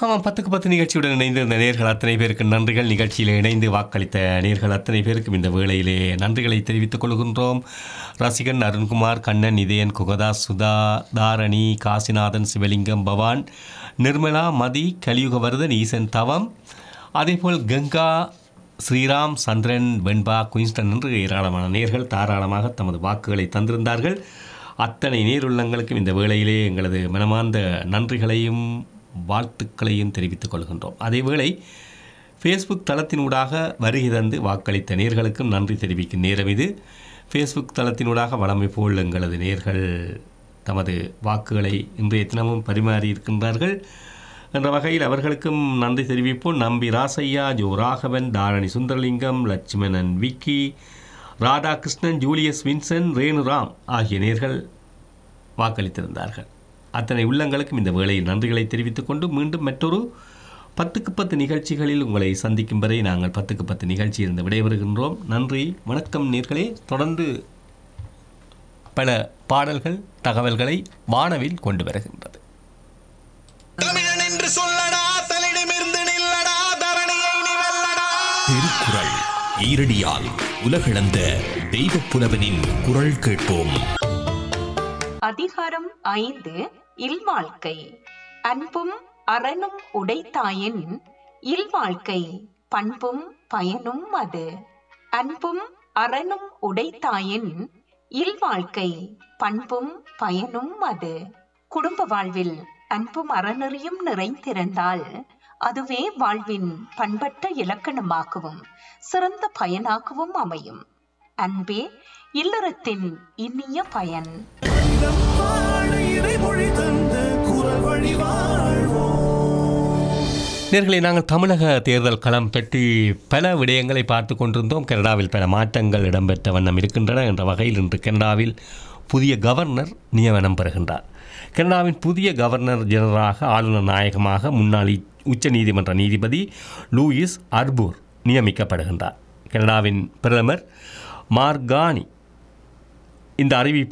ஆமாம் பத்துக்கு பத்து நிகழ்ச்சியுடன் இணைந்து இந்த நேர்கள் அத்தனை பேருக்கு நன்றிகள் நிகழ்ச்சியில் இணைந்து வாக்களித்த நேர்கள் அத்தனை பேருக்கும் இந்த வேளையிலே நன்றிகளை தெரிவித்துக் கொள்கின்றோம் ரசிகன் அருண்குமார் கண்ணன் இதயன் குகதாஸ் சுதா தாரணி காசிநாதன் சிவலிங்கம் பவான் நிர்மலா மதி கலியுகவர்தன் ஈசன் தவம் அதேபோல் கங்கா ஸ்ரீராம் சந்திரன் வெண்பா குயின்ஸ்டன் என்று ஏராளமான நேர்கள் தாராளமாக தமது வாக்குகளை தந்திருந்தார்கள் அத்தனை நேருள்ளங்களுக்கும் இந்த வேளையிலே எங்களது மனமார்ந்த நன்றிகளையும் வாழ்த்துக்களையும் தெரிவித்துக் கொள்கின்றோம் அதேவேளை ஃபேஸ்புக் தளத்தினூடாக வருகை தந்து வாக்களித்த நேர்களுக்கும் நன்றி தெரிவிக்கும் நேரம் இது ஃபேஸ்புக் தளத்தினூடாக வளமை போல் எங்களது நேர்கள் தமது வாக்குகளை இன்றைய தினமும் பரிமாறி இருக்கின்றார்கள் என்ற வகையில் அவர்களுக்கும் நன்றி தெரிவிப்போம் நம்பி ராசையா ஜோ ராகவன் தாரணி சுந்தரலிங்கம் லட்சுமணன் விக்கி ராதாகிருஷ்ணன் ஜூலியஸ் வின்சன் ரேணுராம் ஆகிய நேர்கள் வாக்களித்திருந்தார்கள் அத்தனை உள்ளங்களுக்கும் இந்த வேளையில் நன்றிகளை தெரிவித்துக் கொண்டு மீண்டும் மற்றொரு பத்துக்கு பத்து நிகழ்ச்சிகளில் உங்களை சந்திக்கும் வரை நாங்கள் பத்துக்கு பத்து நிகழ்ச்சியிலிருந்து விடைபெறுகின்றோம் நன்றி வணக்கம் நேர்களே தொடர்ந்து பல பாடல்கள் தகவல்களை வானவில் கொண்டு வருகின்றது தமிழன் என்று சொல்லடா தலிடமிருந்து நில்லடா தரணியை நீ வெல்லடா திருக்குறள் ஈரடியால் உலகளந்த தெய்வப் புலவனின் குரல் கேட்போம் அதிகாரம் ஐந்து இல்வாழ்க்கை அன்பும் அறனும் உடைத்தாயின் இல்வாழ்க்கை பண்பும் பயனும் அது அன்பும் அறனும் உடைத்தாயின் இல்வாழ்க்கை பண்பும் பயனும் அது குடும்ப வாழ்வில் அன்பும் அறநெறியும் நிறைந்திருந்தால் அதுவே வாழ்வின் பண்பட்ட இலக்கணமாகவும் சிறந்த பயனாகவும் அமையும் அன்பே இல்லறத்தின் இனிய பயன் இறைமொழி தந்த குரல் வழி வாழ்வோம் நேர்களை நாங்கள் தமிழக தேர்தல் களம் பற்றி பல விடயங்களை பார்த்து கொண்டிருந்தோம் கனடாவில் பல மாற்றங்கள் இடம்பெற்ற வண்ணம் இருக்கின்றன என்ற வகையில் இன்று கனடாவில் புதிய கவர்னர் நியமனம் பெறுகின்றார் கனடாவின் புதிய கவர்னர் ஜெனரலாக ஆளுநர் நாயகமாக முன்னாள் இ- உச்சநீதிமன்ற நீதிபதி லூயிஸ் அர்பூர் நியமிக்கப்படுகின்றார் கனடாவின் பிரதமர் மார்கானி இந்த அறிவிப்பை